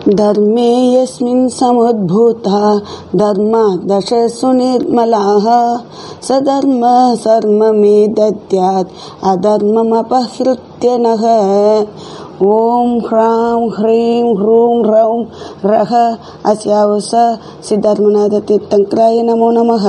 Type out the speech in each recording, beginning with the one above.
धर्मे यस्मिन् समुद्भूता धर्मादशसु निर्मलाः सधर्मः सर्वमे दद्यात् अधर्ममपहृत्य नः ॐ ह्रां ह्रीं ह्रूं ह्रौं रः अस्यावस சித்தர்மநாதத்தீர்த்தங்கராய நமோ நமக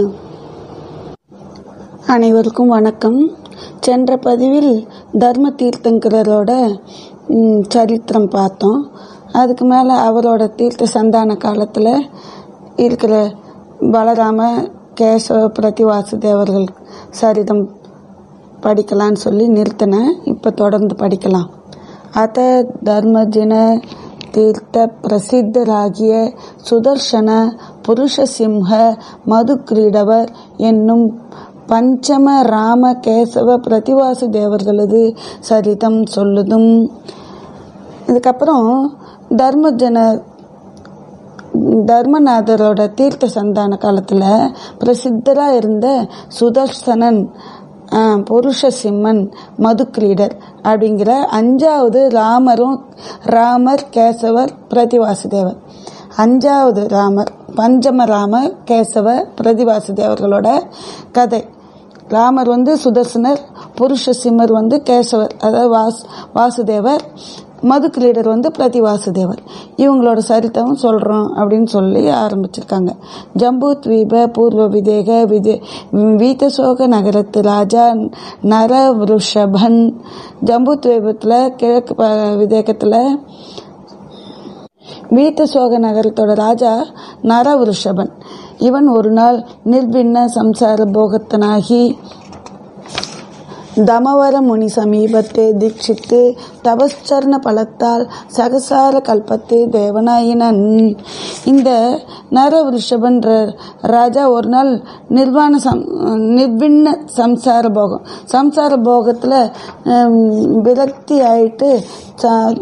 அனைவருக்கும் வணக்கம் சென்ற பதிவில் தர்ம தீர்த்தங்கரோட ம், சரித்திரம் பார்த்தோம் அதுக்கு மேலே அவரோட தீர்த்த சந்தான காலத்தில் இருக்கிற பலராம கேசவ பிரதிவாசுதேவர்கள் சரிதம் படிக்கலான்னு சொல்லி நிறுத்தினேன் இப்போ தொடர்ந்து படிக்கலாம் அத தர்மஜின தீர்த்த பிரசித்தராகிய சுதர்சன புருஷசிம்ஹ மதுக்கிரீடவர் என்னும் பஞ்சம ராம கேசவ பிரதிவாசு தேவர்களது சரிதம் சொல்லுதும் இதுக்கப்புறம் தர்மஜன தர்மநாதரோட தீர்த்த சந்தான காலத்தில் பிரசித்தராக இருந்த சுதர்சனன் ஆ, புருஷசிம்மன் மதுக்கிரீடர் அப்படிங்கிற அஞ்சாவது ராமரும் ராமர் கேசவர் பிரதிவாசுதேவர் அஞ்சாவது ராமர் பஞ்சம ராமர் கேசவ பிரதிவாசுதேவர்களோட கதை ராமர் வந்து சுதர்சனர் புருஷசிம்மர் வந்து கேசவர் அதாவது வாஸ் வாசுதேவர் மதுக்கிரீடர் வந்து பிரதிவாசுதேவர் இவங்களோட சரித்திரம் சொல்கிறோம் அப்படின்னு சொல்லி ஆரம்பிச்சிருக்காங்க ஜம்பு தீப பூர்வ விதேக விதே வீதசோக நகரத்து ராஜா நரவருஷபன் ஜம்பு தீபத்தில் கிழக்கு ப- விதேகத்தில் வீத்தசோக நகரத்தோட ராஜா நரவருஷபன் இவன் ஒரு நாள் நிர்பின்ன சம்சார போகத்தனாகி தமவர முனி சமீபத்தை தீட்சித்து தபஸ்சரண பலத்தால் சகசார கல்பத்தை தேவனாயினன் இந்த நரவிருஷபன்ற ராஜா ஒரு நாள் நிர்வாண சம் நிர்விண்ண சம்சார போகம் சம்சார போகத்தில் விரக்தி ஆயிட்டு ச-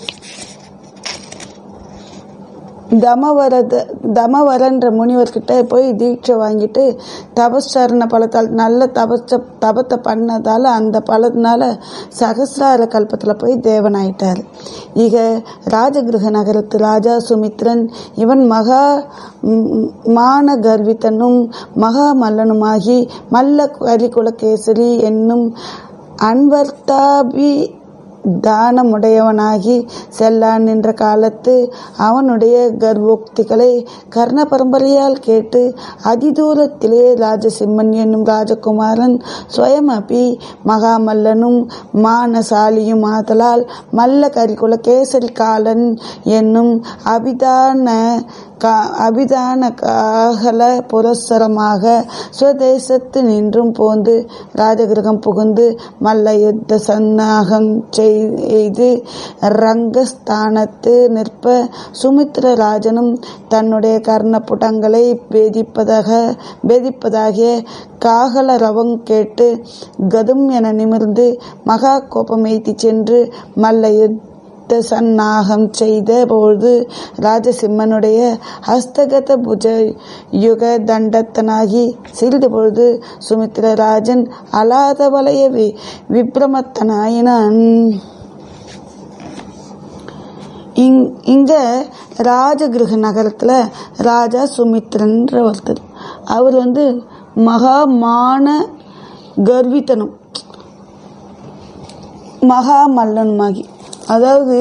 தமவரத தமவரன்ற முனிவர்கிட்ட போய் தீட்சை வாங்கிட்டு தபஸ்சரண பலத்தால் நல்ல தபஸ தபத்தை பண்ணதால அந்த பலத்தினால சகசிரார கல்பத்தில் போய் தேவனாயிட்டார் இக ராஜகிருக நகரத்து ராஜா சுமித்ரன் இவன் மகா ம், மான கர்வித்தனும் மகா மல்லனுமாகி மல்ல கரிகுலகேசரி என்னும் அன்வர்த்தாபி தானமுடையவனாகி செல்லான் நின்ற காலத்து அவனுடைய கர்வோக்திகளை கர்ண பரம்பரையால் கேட்டு அதிதூரத்திலே ராஜசிம்மன் என்னும் ராஜகுமாரன் ஸ்வயமபி மகாமல்லனும் மானசாலியும் ஆதலால் மல்ல கரிகுல கேசரி காலன் என்னும் அபிதான கா- அபிதான காகல புரஸ்சரமாக சுவதேசத்து நின்றும் போந்து ராஜகிரகம் புகுந்து மல்ல யுத்த சன்னாகம் செய்து ரங்கஸ்தானத்து நிற்ப சுமித்திர ராஜனும் தன்னுடைய கர்ணப்புடங்களை பேதிப்பதாக பேதிப்பதாகிய காகல ரவம் கேட்டு கதும் என நிமிர்ந்து மகா கோபமெய்தி சென்று மல்ல யுத்த யுத்த சன்னாகம் செய்த பொழுது ராஜசிம்மனுடைய ஹஸ்தகத புஜ யுக தண்டத்தனாகி சிறிது பொழுது சுமித்திர ராஜன் அலாத வலய வி விப்ரமத்தனாயினான் இங் இங்க ராஜகிருக நகரத்துல ராஜா சுமித்ரன்ற ஒருத்தர் அவர் வந்து மகா மான கர்வித்தனம் மகா மல்லனுமாகி அதாவது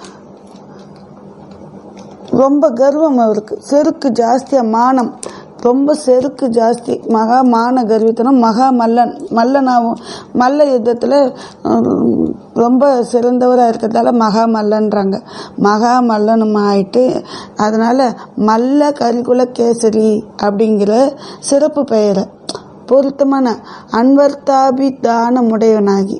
ரொம்ப கர்வம் அவருக்கு செருக்கு ஜாஸ்தியா மானம் ரொம்ப செருக்கு ஜாஸ்தி மகா மான கர்வித்தனம் மகா மல்லன் மல்லனாவும் மல்ல யுத்தத்தில் ரொம்ப சிறந்தவராக இருக்கிறதால மகா மல்லன்றாங்க மகா மல்லனும் ஆயிட்டு அதனால மல்ல கரிகுல கேசரி அப்படிங்கிற சிறப்பு பெயரை பொருத்தமான அன்வர்த்தாபிதானமுடையவனாகி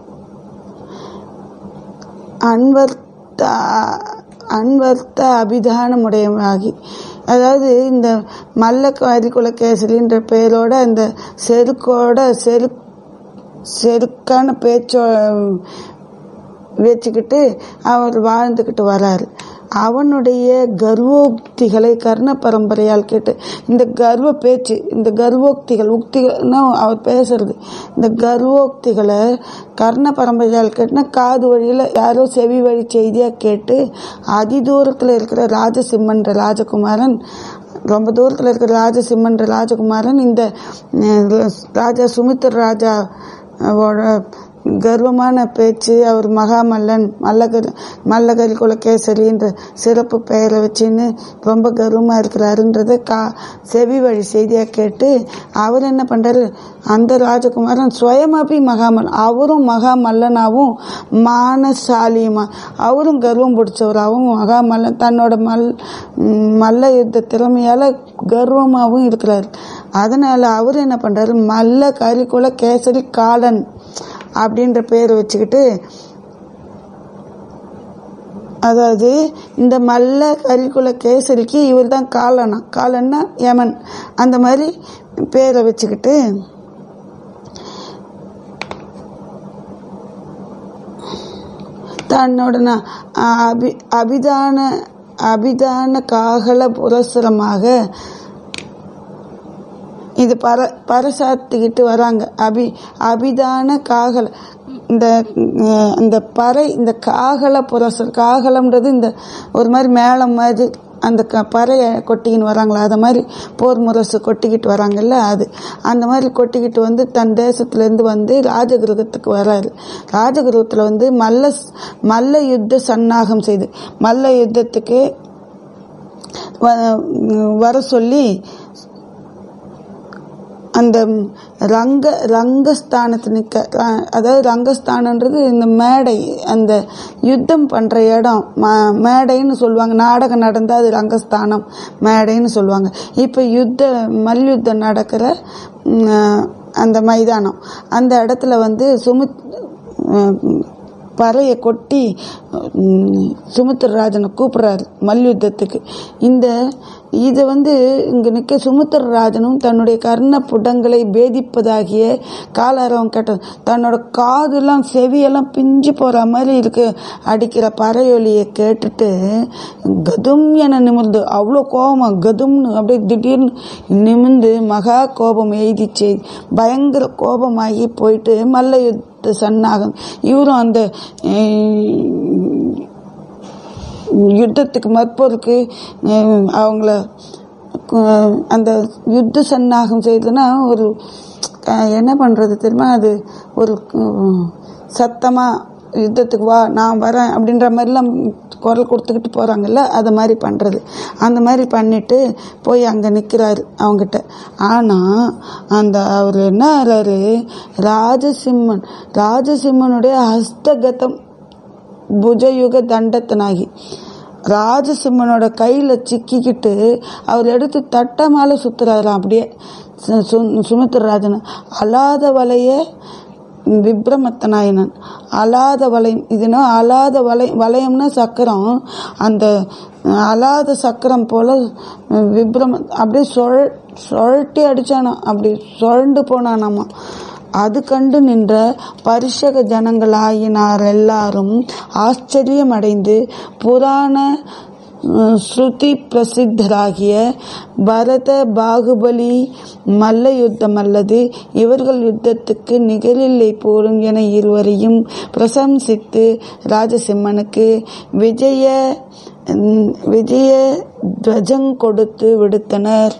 அன்வர்த்த அன்வர்த்த அபிதானமுடையவனாகி அதாவது இந்த மல்ல கரிகுல கேசரின்ற பெயரோட இந்த செருக்கோட செரு செருக்கான பேச்சோ வச்சுக்கிட்டு அவர் வாழ்ந்துக்கிட்டு வராரு அவனுடைய கர்வோக்திகளை கர்ண பரம்பரையால் கேட்டு இந்த கர்வ பேச்சு இந்த கர்வோக்திகள் உக்திகள்னா அவர் பேசுறது இந்த கர்வோக்திகளை கர்ண பரம்பரையால் கேட்டுனா காது வழியில் யாரோ செவி வழி செய்தியாக கேட்டு அதி தூரத்தில் இருக்கிற ராஜசிம்மன்ற ராஜகுமாரன் ரொம்ப தூரத்தில் இருக்கிற ராஜசிம்மன்ற ராஜகுமாரன் இந்த அஹ், ராஜா சுமித்திர ராஜா அவரோட கர்வமான பேச்சு அவர் மகாமல்லன் மல்லகரி மல்லகரி குலகேசரின்ற சிறப்பு பெயரை வச்சுன்னு ரொம்ப கர்வமாக இருக்கிறாருன்றதை கா செவி வழி செய்தியாக கேட்டு அவர் என்ன பண்ணுறாரு அந்த ராஜகுமாரன் சுயமாபி மகாமல் அவரும் மகாமல்லனாவும் மானசாலியுமா அவரும் கர்வம் பிடிச்சவராகவும் மகாமல்லன் தன்னோட மல் ம், மல்ல யுத்த திறமையால் கர்வமாகவும் இருக்கிறார் அதனால் அவர் என்ன பண்ணுறாரு மல்ல கரிக்குல கேசரி காலன் அப்படின்ற பேர் வச்சுக்கிட்டு அதாவது இந்த மல்ல கரிக்குல கேசரிக்கு இவர் தான் காலனா காலன்னா யமன் அந்த மாதிரி பேரை வச்சுக்கிட்டு தன்னோட ந- அபி அபிதான அபிதான காகல புரசுரமாக இது பர பரசாத்திக்கிட்டு வராங்க அபி அபிதான காகல இந்த அஹ், இந்த பறை இந்த காகல புரசர் காகலம்ன்றது இந்த ஒரு மாதிரி மேளம் மாதிரி அந்த க பறையை கொட்டிக்கின்னு வராங்களா அதை மாதிரி போர் முரசு கொட்டிக்கிட்டு வராங்கல்ல அது அந்த மாதிரி கொட்டிக்கிட்டு வந்து தன் தேசத்துலேருந்து வந்து ராஜகிரகத்துக்கு வராரு ராஜகிரகத்தில் வந்து மல்ல மல்ல யுத்த சன்னாகம் செய்து மல்ல யுத்தத்துக்கு வ- வர சொல்லி அந்த ரங்க ரங்கஸ்தானத்து நிற்க ர- அதாவது ரங்கஸ்தானன்றது இந்த மேடை அந்த யுத்தம் பண்ணுற இடம் ம மேடைன்னு சொல்லுவாங்க நாடகம் நடந்தால் அது ரங்கஸ்தானம் மேடைன்னு சொல்லுவாங்க இப்போ யுத்த மல்யுத்தம் நடக்கிற ம், அந்த மைதானம் அந்த இடத்துல வந்து சுமித் ம், பறையை கொட்டி ம், சுமித்திரராஜனை கூப்பிடுறாரு மல்யுத்தத்துக்கு இந்த இதை வந்து இங்கே நிற்க சுமித்திரராஜனும் தன்னுடைய கர்ண புடங்களை பேதிப்பதாகிய காலாரவம் கேட்ட தன்னோட காதெல்லாம் செவியெல்லாம் பிஞ்சு போகிற மாதிரி இருக்கு அடிக்கிற பறையொலியை கேட்டுட்டு கதும் என நிமிர்ந்து அவ்வளோ கோபமா கதும்னு அப்படியே திடீர்னு நிமிர்ந்து மகா கோபம் எய்திச்சு பயங்கர கோபமாகி போயிட்டு மல்ல யுத்த சன்னாகம் இவரும் அந்த அஹ், யுத்தத்துக்கு மற்போருக்கு அஹ், அவங்கள அஹ், அந்த யுத்த சன்னாகம் செய்ததுன்னா ஒரு அஹ், என்ன பண்ணுறது தெரியுமா அது ஒரு சத்தமாக யுத்தத்துக்கு வா நான் வரேன் அப்படின்ற மாதிரிலாம் குரல் கொடுத்துக்கிட்டு போகிறாங்கல்ல அதை மாதிரி பண்ணுறது அந்த மாதிரி பண்ணிட்டு போய் அங்கே நிற்கிறாரு அவங்ககிட்ட ஆனால் அந்த அவர் என்ன ஆறாரு ராஜசிம்மன் ராஜசிம்மனுடைய ஹஸ்தகதம் புஜயுக தண்டத்தனாகி ராஜசிம்மனோட கையில் சிக்கிக்கிட்டு அவர் எடுத்து தட்ட மேலே சுத்துறாராம் அப்படியே சு- சு- சுமித்திரராஜன் அலாத வலைய விப்ரமத்தனாயனன் அலாத வளையம் இதுனா அலாத வலை வளையம்னா சக்கரம் அந்த அலாத சக்கரம் போல விப்ரம அப்படியே சொல் சுழட்டி அடிச்சானாம் அப்படி சுழண்டு போனானாமா அது கண்டு நின்ற பரிஷக ஜனங்களாயினார் எல்லாரும் ஆச்சரியமடைந்து புராண அஹ், ஸ்ருதி பிரசித்தராகிய பரத பாகுபலி மல்ல யுத்தம் அல்லது இவர்கள் யுத்தத்துக்கு நிகரில்லை போலும் என இருவரையும் பிரசம்சித்து ராஜசிம்மனுக்கு விஜய உம், விஜய துவஜம் கொடுத்து விடுத்தனர்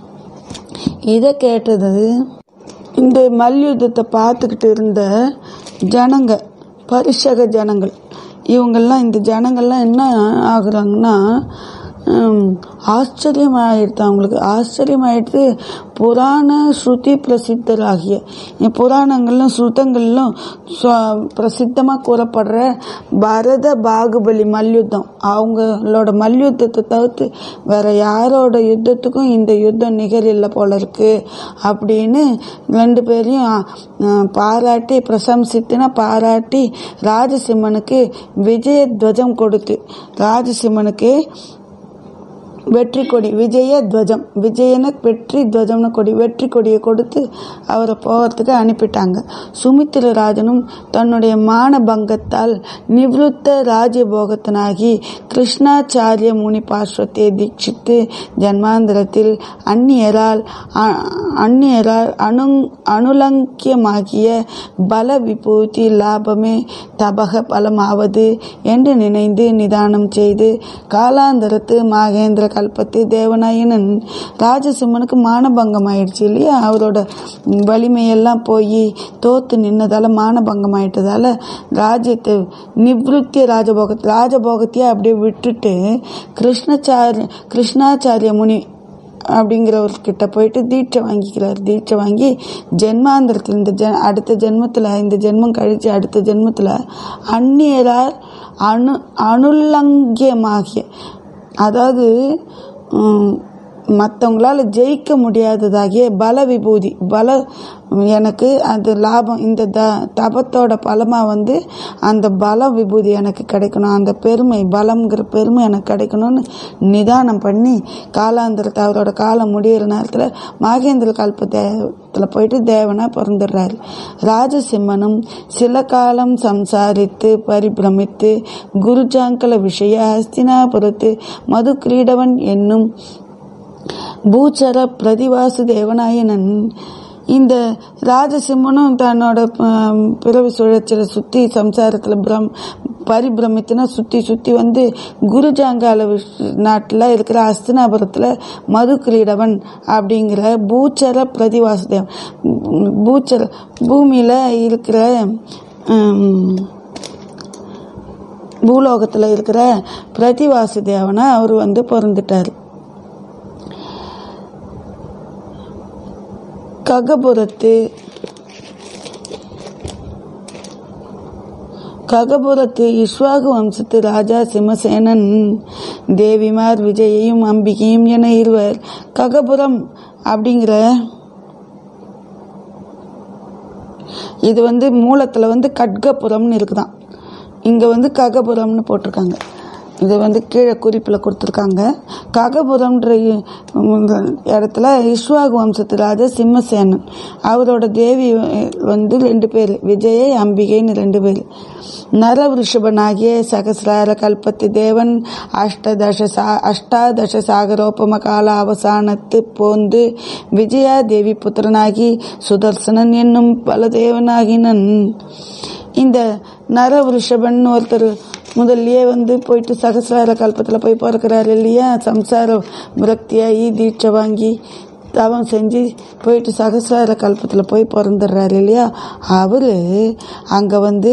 இதை கேட்டது இந்த மல்யுத்தத்தை பார்த்துக்கிட்டு இருந்த ஜனங்க பரிசக ஜனங்கள் இவங்கெல்லாம் இந்த ஜனங்கள்லாம் என்ன ஆகுறாங்கன்னா ஹம், ஆச்சரியமாயிடுது அவங்களுக்கு ஆச்சரியமாயிடுது புராண ஸ்ருதி பிரசித்தராகிய இந்த புராணங்கள்லாம் ஸ்ருதங்கள்லாம் பிரசித்தமாக கூறப்படுற பரத பாகுபலி மல்யுத்தம் அவங்களோட மல்யுத்தத்தை தவிர்த்து வேற யாரோட யுத்தத்துக்கும் இந்த யுத்தம் நிகரில்லை போல இருக்கு அப்படின்னு ரெண்டு பேரையும் அஹ், பாராட்டி பிரசம்சித்துனா பாராட்டி ராஜசிம்மனுக்கு விஜய துவஜம் கொடுத்து ராஜசிம்மனுக்கு வெற்றி கொடி விஜய துவஜம் விஜயன வெற்றி துவஜம்னு கொடி வெற்றி கொடியை கொடுத்து அவரை போகிறதுக்கு அனுப்பிட்டாங்க சுமித்திர ராஜனும் தன்னுடைய மானபங்கத்தால் நிவிருத்த ராஜபோகத்தனாகி கிருஷ்ணாச்சாரிய முனி பாஸ்வத்தை தீட்சித்து ஜன்மாந்திரத்தில் அந்நியரால் அ- அந்நியரால் அனு அனுலங்கியமாகிய பல விபூதி லாபமே தபக பலமாவது என்று நினைந்து நிதானம் செய்து காலாந்தரத்து மாகேந்திர கல்பத்து தேவநாயனன் ராஜசிம்மனுக்கு மானபங்கம் ஆயிடுச்சு இல்லையா அவரோட வலிமையெல்லாம் போய் தோத்து நின்னதால மானபங்கம் ஆயிட்டதால ராஜ்யத்தை நிவிருத்திய ராஜபோக ராஜபோகத்தையே அப்படியே விட்டுட்டு கிருஷ்ணச்சாரிய கிருஷ்ணாச்சாரிய முனி அப்படிங்கிறவர்கிட்ட போயிட்டு தீட்சை வாங்கிக்கிறார் தீட்சை வாங்கி ஜென்மாந்திரத்தில் இந்த ஜெ அடுத்த ஜென்மத்தில் இந்த ஜென்மம் கழிச்சு அடுத்த ஜென்மத்தில் அந்நியரால் அணு அனுலங்கியமாகிய அதாவது மற்றவங்களால ஜெயிக்க முடியாததாகிய பல விபூதி பல எனக்கு அது லாபம் இந்த த தபத்தோட பலமாக வந்து அந்த பல விபூதி எனக்கு கிடைக்கணும் அந்த பெருமை பலம்ங்கிற பெருமை எனக்கு கிடைக்கணும்னு நிதானம் பண்ணி காலாந்திரத்தை அவரோட காலம் முடியிற நேரத்தில் மாகேந்திர கல்ப தேவத்தில் போயிட்டு தேவனாக பிறந்துடுறாரு ராஜசிம்மனும் சில காலம் சம்சாரித்து பரிபிரமித்து குருஜாங்கல விஷய ஹஸ்தினாபுரத்து மது கிரீடவன் என்னும் பூச்சர பிரதிவாசு தேவநாயனன் இந்த ராஜசிம்மனும் தன்னோட ஆம், பிறவி சுழற்சியில் சுற்றி சம்சாரத்தில் பிரம் பரிபிரமித்துனா சுற்றி சுற்றி வந்து குருஜாங்கால நாட்டில் இருக்கிற அஸ்தினாபுரத்தில் மது கிரீடவன் அப்படிங்கிற பூச்சர பிரதிவாசுதேவன் பூச்சர பூமியில் இருக்கிற ஆம், பூலோகத்தில் இருக்கிற பிரதிவாசு தேவனை அவர் வந்து பிறந்துட்டார் ககபுரத்து ககபுரத்து இஸ்வாகு வம்சத்து ராஜா சிம்மசேனன் தேவிமார் விஜயையும் அம்பிகையும் என இருவர் ககபுரம் அப்படிங்கிற இது வந்து மூலத்தில் வந்து கட்கபுரம்னு இருக்குதாம் இங்கே வந்து ககபுரம்னு போட்டிருக்காங்க இது வந்து கீழே குறிப்பில் கொடுத்துருக்காங்க ககபுரம்ன்ற இ- இந்த இடத்துல இஸ்வாகு வம்சத்து ராஜா சிம்மசேனன் அவரோட தேவி வந்து ரெண்டு பேர் விஜயை அம்பிகைன்னு ரெண்டு பேர் நரவிருஷபனாகிய சகசிரார கல்பத்து தேவன் அஷ்டதச சா அஷ்டாதச சாகரோபம கால அவசானத்து போந்து விஜயா தேவி புத்திரனாகி சுதர்சனன் என்னும் பலதேவனாகினன் இந்த நரவிருஷபன் ஒருத்தர் முதல்லயே வந்து போயிட்டு சகசிரார கல்பத்தில் போய் பிறக்கிறாரு இல்லையா சம்சார விரக்தியாகி தீட்சை வாங்கி தவம் செஞ்சு போயிட்டு சகசிரார கல்பத்தில் போய் பிறந்துடுறாரு இல்லையா அவர் அங்கே வந்து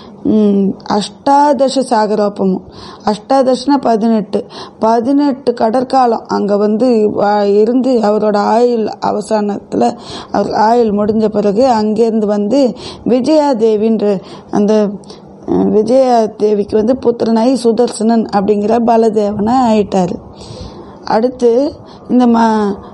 ம், அஷ்டாதச சாகரோப்பமும் அஷ்டாதசனா பதினெட்டு பதினெட்டு கடற்காலம் அங்கே வந்து வா- இருந்து அவரோட ஆயுள் அவசானத்தில் அவர் ஆயுள் முடிஞ்ச பிறகு அங்கேருந்து வந்து விஜயாதேவின்ற அந்த அஹ், விஜயாதேவிக்கு வந்து புத்திரனாகி சுதர்சனன் அப்படிங்கிற பலதேவனை ஆயிட்டாரு அடுத்து இந்த மா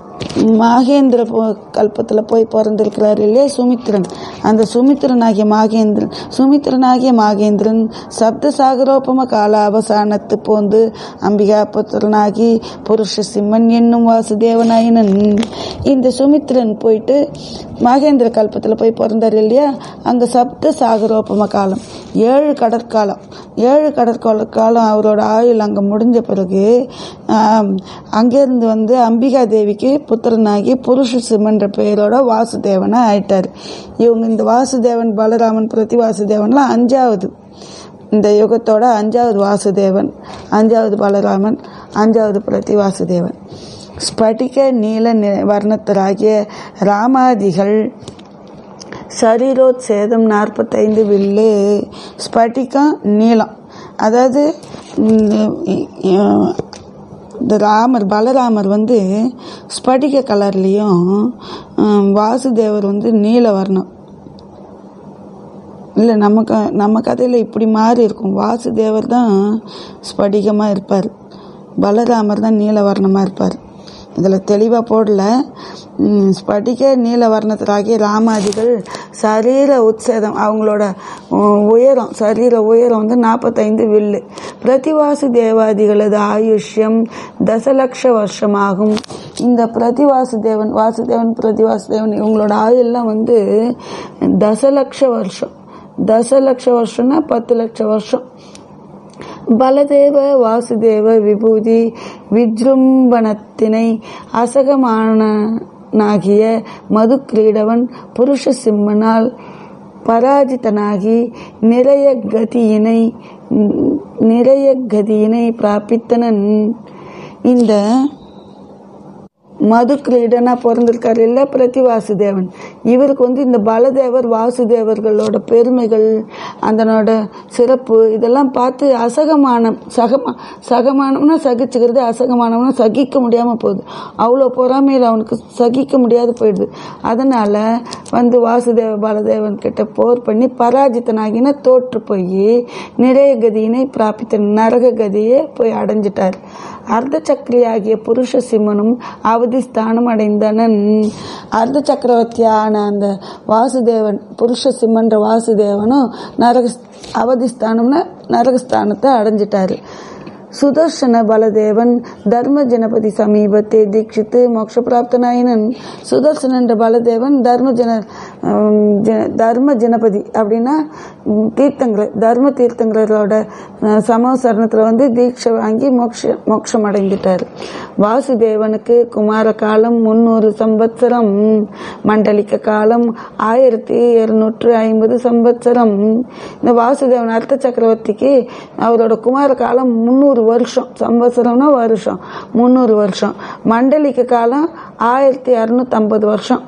மாகேந்திர போ- கல்பத்தில் போய் பிறந்திருக்கிறார் இல்லையா சுமித்திரன் அந்த சுமித்திரனாகிய மாகேந்திரன் சுமித்திரனாகிய மாகேந்திரன் சப்த சாகரோபம கால அவசானத்து போந்து அம்பிகா புத்திரனாகி புருஷ சிம்மன் என்னும் வாசுதேவனாயினன் இந்த சுமித்திரன் போயிட்டு மாகேந்திர கல்பத்தில் போய் பிறந்தார் இல்லையா அங்கே சப்த சாகரோபம காலம் ஏழு கடற்காலம் ஏழு கடற்கால காலம் அவரோட ஆயுள் அங்கே முடிஞ்ச பிறகு ஆம், அங்கேருந்து வந்து அம்பிகா தேவிக்கு புத்திரனாகி புருஷ சிம்மன்ற பெயரோட வாசுதேவனை ஆயிட்டார் இவங்க இந்த வாசுதேவன் பலராமன் பிரதி வாசுதேவன்லாம் அஞ்சாவது இந்த யுகத்தோட அஞ்சாவது வாசுதேவன் அஞ்சாவது பலராமன் அஞ்சாவது பிரதி வாசுதேவன் ஸ்படிக நீல நி- வர்ணத்தராகிய ராமாதிகள் சரீரோத்சேதம் நாற்பத்தைந்து வில்லு ஸ்படிகம் நீலம் அதாவது இந்த இந்த ராமர் பலராமர் வந்து ஸ்படிக கலர்லேயும் வாசுதேவர் வந்து நீல வர்ணம் இல்லை நம்ம க நம்ம கதையில் இப்படி மாறி இருக்கும் வாசுதேவர் தான் ஸ்படிகமாக இருப்பார் பலராமர் தான் நீலவர்ணமாக இருப்பார் இதில் தெளிவாக போடல ம், ஸ்படிக நீல வர்ணத்திலாகிய ராமாதிகள் சரீர உத்சேதம் அவங்களோட உம், உயரம் சரீர உயரம் வந்து நாற்பத்தைந்து வில்லு பிரதிவாசு தேவாதிகளது ஆயுஷ்யம் தசலட்ச வருஷமாகும் இந்த பிரதிவாசுதேவன் வாசுதேவன் பிரதிவாசுதேவன் இவங்களோட ஆயுள்லாம் வந்து தசலட்ச வருஷம் தசலட்ச வருஷம்னா பத்து லட்சம் வருஷம் பலதேவ வாசுதேவ விபூதி விஜృంభணத்தினை அசகமானாகிய மது கிரீடவன் புருஷ சிம்மனால் பராஜிதனாகி நிறைய கதியினை நிறைய கதியினை பிராபித்தனன் இந்த மது கிரீடனா பிறந்திருக்காரு இல்ல பிரதி வாசுதேவன் இவருக்கு வந்து இந்த பலதேவர் வாசுதேவர்களோட பெருமைகள் அதனோட சிறப்பு இதெல்லாம் பார்த்து அசகமானம் சகமா சகமானம்னா சகிச்சுக்கிறது அசகமானம்னா சகிக்க முடியாம போகுது அவ்வளோ பொறாமையில் அவனுக்கு சகிக்க முடியாது போயிடுது அதனால வந்து வாசுதேவ பலதேவன் கிட்ட போர் பண்ணி பராஜித்தனாகின தோற்று போய் நிறைய கதியினை பிராபித்த நரக கதியை போய் அடைஞ்சிட்டார் அர்த்த சக்கரியாகிய புருஷ சிம்மனும் அவதிஸ்தானம் அடைந்தனன் அர்த்த சக்கரவர்த்தியான அந்த வாசுதேவன் புருஷ சிம்மன்ற வாசுதேவனும் நரக அவதிஸ்தானம்னா நரகஸ்தானத்தை அடைஞ்சிட்டாரு சுதர்சன பலதேவன் தர்ம ஜனபதி சமீபத்தை தீட்சித்து மோட்சப்பிராப்தனாயினன் சுதர்சன் என்ற பலதேவன் தர்ம ஜன ஹம், ஜ- தர்ம ஜனபதி அப்படின்னா ம், தீர்த்தங்கர் தர்ம தீர்த்தங்கரோட அஹ், சமசரணத்தில் வந்து தீட்சை வாங்கி மோட்ச மோட்சம் அடைந்துட்டார் வாசுதேவனுக்கு குமார காலம் முன்னூறு சம்பத்சரம் மண்டலிக்க காலம் ஆயிரத்தி இருநூற்று ஐம்பது சம்பத்சரம் இந்த வாசுதேவன் அர்த்த சக்கரவர்த்திக்கு அவரோட குமார காலம் முந்நூறு வருஷம் சம்பத்சரம்னா வருஷம் முந்நூறு வருஷம் மண்டலிக்க காலம் ஆயிரத்தி இரநூத்தம்பது வருஷம்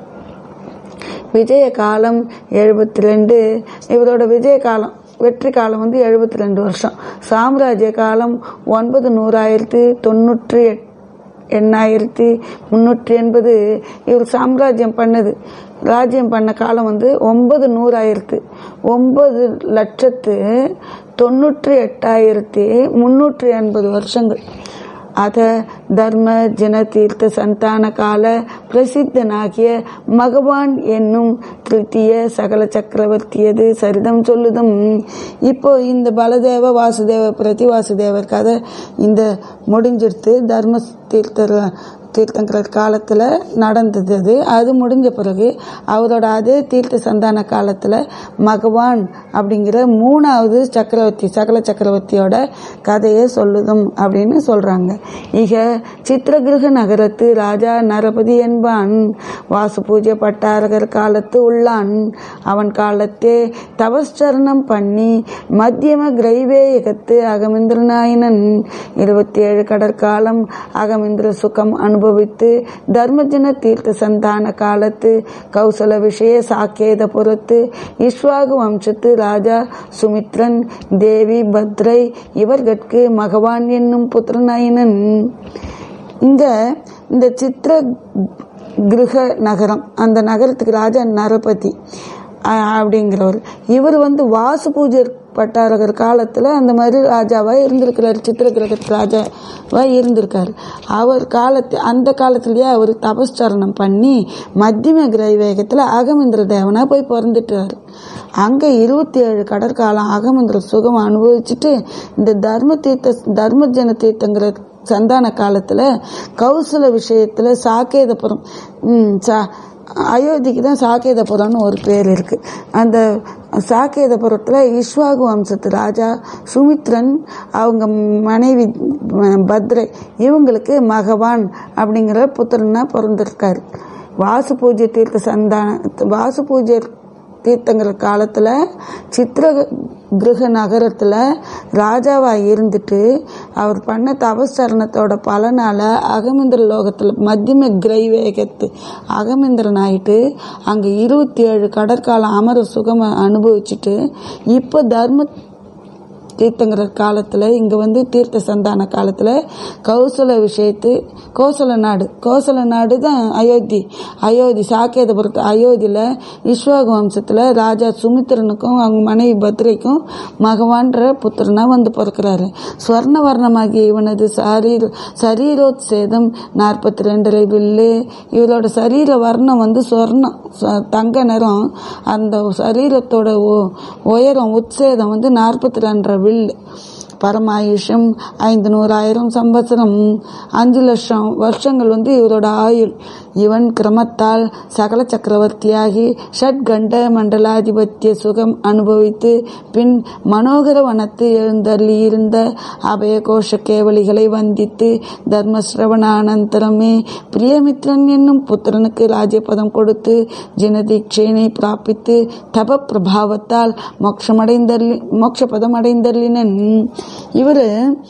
விஜய காலம் எழுபத்தி ரெண்டு இவரோட விஜய காலம் வெற்றி காலம் வந்து எழுபத்தி ரெண்டு வருஷம் சாம்ராஜ்ய காலம் ஒன்பது நூறாயிரத்தி தொண்ணூற்றி எட் எண்ணாயிரத்தி முந்நூற்றி எண்பது இவர் சாம்ராஜ்யம் பண்ணது ராஜ்யம் பண்ண காலம் வந்து ஒன்பது நூறாயிரத்து ஒன்பது லட்சத்து தொண்ணூற்றி எட்டாயிரத்தி முந்நூற்றி எண்பது வருஷங்கள் அத தர்ம ஜன தீர்த்த சந்தான கால பிரசித்தனாகிய மகவான் என்னும் திருத்திய சகல சக்கரவர்த்தியது சரிதம் சொல்லுதும் இப்போ இந்த பலதேவ வாசுதேவ பிரதி வாசுதேவர் கதை இந்த முடிஞ்சிருத்து தர்ம தீர்த்தர் தீர்த்தங்கர் காலத்தில் நடந்தது அது அது முடிஞ்ச பிறகு அவரோட அதே தீர்த்த சந்தான காலத்தில் மகவான் அப்படிங்கிற மூணாவது சக்கரவர்த்தி சகல சக்கரவர்த்தியோட கதையை சொல்லுதும் அப்படின்னு சொல்றாங்க இக சித்திரகிருக நகரத்து ராஜா நரபதி என்பான் வாசு பூஜை பட்டாரகர் காலத்து உள்ளான் அவன் காலத்தே தவஸ்சரணம் பண்ணி மத்தியம கிரைவேயகத்து அகமிந்திரநாயனன் இருபத்தி ஏழு கடற்காலம் அகமிந்திர சுகம் அனுபவித்து தர்மஜன தீர்த்த சந்தான காலத்து கௌசல விஷய சாக்கேத புறத்து இஸ்வாகு வம்சத்து ராஜா சுமித்ரன் தேவி பத்ரை இவர்கட்கு மகவான் என்னும் புத்திரனாயினன் இங்க இந்த சித்திர கிருஹ நகரம் அந்த நகரத்துக்கு ராஜா நரபதி அஹ், அப்படிங்கிறவர் இவர் வந்து வாசு பூஜை பட்டாரகர் காலத்தில் அந்த மாதிரி ராஜாவா இருந்திருக்கிறார் சித்திர கிரகத்து ராஜாவா இருந்திருக்காரு அவர் காலத்து அந்த காலத்திலேயே அவர் தபஸ்சரணம் பண்ணி மத்தியம கிரைவேகத்தில் அகமந்திர தேவனா போய் பிறந்துட்டாரு அங்கே இருபத்தி ஏழு கடற்காலம் அகமந்திர சுகம் அனுபவிச்சுட்டு இந்த தர்ம தீர்த்த தர்ம ஜன தீர்த்தங்கிற சந்தான காலத்தில் கௌசல விஷயத்தில் சாக்கேதபுரம் ம், சா அயோத்திக்கு தான் சாக்கேதபுரம்னு ஒரு பேர் இருக்கு அந்த சாக்கேதபுரத்தில் இஸ்வாகு வம்சத்து ராஜா சுமித்ரன் அவங்க மனைவி அஹ், பத்ரை இவங்களுக்கு மகவான் அப்படிங்கிற புத்திரனா பிறந்திருக்காரு வாசு பூஜை தீர்த்த சந்தான வாசு பூஜை தீர்த்தங்கிற காலத்தில் சித்திர கிருஹ நகரத்தில் ராஜாவாக இருந்துட்டு அவர் பண்ண தபஸ்சரணத்தோட பலனால அகமந்திர லோகத்தில் மத்தியம கிரைவேகத்து அகமந்திரன் ஆயிட்டு அங்கே இருபத்தி ஏழு கடற்காலம் அமர சுகம அனுபவிச்சுட்டு இப்போ தர்ம தீர்த்தங்கிற காலத்தில் இங்கே வந்து தீர்த்த சந்தான காலத்தில் கௌசல விஷயத்து கோசல நாடு கோசல நாடு தான் அயோத்தி அயோத்தி சாக்கேதபுரத்து அயோத்தியில் இஸ்வாக வம்சத்தில் ராஜா சுமித்திரனுக்கும் அவங்க மனைவி பத்ரைக்கும் மகவான்ற புத்திரனா வந்து பிறக்கிறாரு ஸ்வர்ணவர்ணமாகிய இவனது சரீர சரீரோத்சேதம் நாற்பத்தி ரெண்டரை வில்லு இவரோட சரீர வர்ணம் வந்து சொர்ணம் ச- தங்க நிறம் அந்த சரீரத்தோட உ- உயரம் உத்சேதம் வந்து நாற்பத்தி ரெண்டரை வில்லு பரமாயுஷம் ஐந்து நூறாயிரம் சம்பத்சரம் அஞ்சு லட்சம் வருஷங்கள் வந்து இவரோட ஆயுள் இவன் கிரமத்தால் சகல சக்கரவர்த்தியாகி ஷட்கண்ட மண்டலாதிபத்திய சுகம் அனுபவித்து பின் மனோகர வனத்து எழுந்தள்ளி இருந்த அபய கோஷ கேவலிகளை வந்தித்து தர்மஸ்ரவணானந்தரமே பிரியமித்ரன் என்னும் புத்திரனுக்கு ராஜ்யபதம் கொடுத்து ஜினதீட்சையினை பிராபித்து தப பிரபாவத்தால் மோட்சமடைந்தள்ளி மோட்சபதம் அடைந்தள்ளினன் இவர்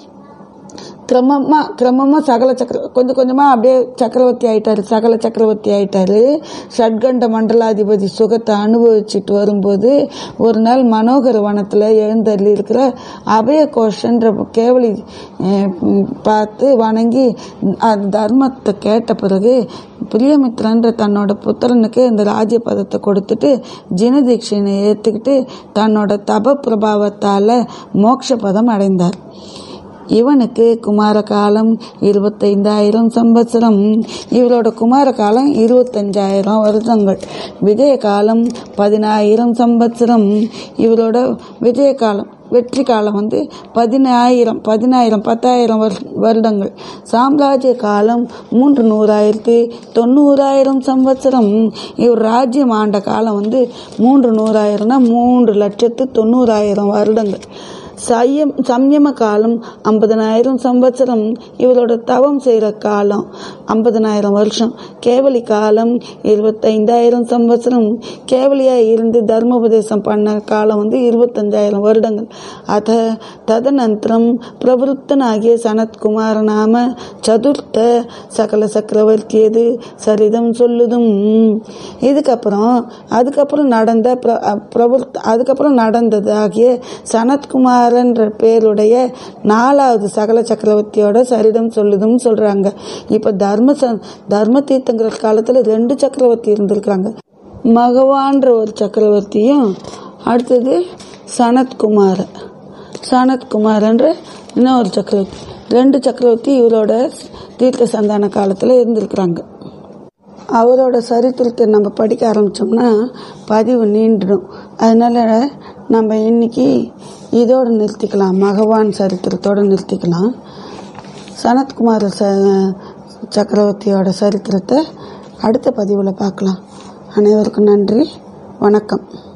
கிரமமா கிரமமா சகல சக்கர கொஞ்சம் கொஞ்சமா அப்படியே சக்கரவர்த்தி ஆயிட்டாரு சகல சக்கரவர்த்தி ஆயிட்டாரு ஷட்கண்ட மண்டலாதிபதி சுகத்தை அனுபவிச்சுட்டு வரும்போது ஒரு நாள் மனோகர வனத்துல எழுந்தள்ளி இருக்கிற அபய கோஷன்ற கேவலி அஹ், ம், பார்த்து வணங்கி அந்த தர்மத்தை கேட்ட பிறகு பிரியமித்ரன்ற தன்னோட புத்திரனுக்கு இந்த ராஜ்ய பதத்தை கொடுத்துட்டு ஜினதீட்சையை ஏற்றுக்கிட்டு தன்னோட தப பிரபாவத்தால் மோட்ச பதம் அடைந்தார் இவனுக்கு குமார காலம் இருபத்தைந்தாயிரம் சம்பத்சரம் இவரோட குமார காலம் இருபத்தஞ்சாயிரம் வருடங்கள் விஜய காலம் பதினாயிரம் சம்பத்சரம் இவரோட விஜய காலம் வெற்றி காலம் வந்து பதினாயிரம் பதினாயிரம் பத்தாயிரம் வருஷ- வருடங்கள் சாம்ராஜ்ய காலம் மூன்று நூறாயிரத்தி தொண்ணூறாயிரம் சம்பத்சரம் இவர் ராஜ்யம் ஆண்ட காலம் வந்து மூன்று நூறாயிரம்னா மூன்று லட்சத்து தொண்ணூறாயிரம் வருடங்கள் சையம் சம்யம காலம் ஐம்பதனாயிரம் சம்பத்சரம் இவரோட தவம் செய்கிற காலம் ஐம்பதனாயிரம் வருஷம் கேவலி காலம் இருபத்தைந்தாயிரம் சம்பத்சரம் கேவலியாக இருந்து தர்மோபதேசம் பண்ண காலம் வந்து இருபத்தஞ்சாயிரம் வருடங்கள் அத ததனந்தரம் பிரபுத்தனாகிய சனத்குமார நாம சதுர்த்த சகல சக்கரவர்த்தியது சரிதம் சொல்லுதும் இதுக்கப்புறம் அதுக்கப்புறம் நடந்த பிர பிரபுத் அதுக்கப்புறம் நடந்தது ஆகிய சனத்குமாரன்ற பேருடைய நாலாவது சகல சக்கரவர்த்தியோட சரிதம் சொல்லுதுன்னு சொல்றாங்க இப்ப தர்ம ச- தர்ம தீர்த்தங்கிற காலத்துல ரெண்டு சக்கரவர்த்தி இருந்திருக்காங்க மகவான்ற ஒரு சக்கரவர்த்தியும் அடுத்தது சனத்குமார சனத்குமாரன்ற இன்னொரு சக்கரவர்த்தி ரெண்டு சக்கரவர்த்தி இவரோட தீர்க்க சந்தான காலத்துல இருந்திருக்கிறாங்க அவரோட சரித்திரத்தை நம்ம படிக்க ஆரம்பித்தோம்னா பதிவு நீண்டுடும் அதனால நம்ம இன்னைக்கு இதோட நிறுத்திக்கலாம் மகவான் சரித்திரத்தோட நிறுத்திக்கலாம் சனத்குமார ச சக்கரவர்த்தியோட சரித்திரத்தை அடுத்த பதிவில் பார்க்கலாம் அனைவருக்கும் நன்றி வணக்கம்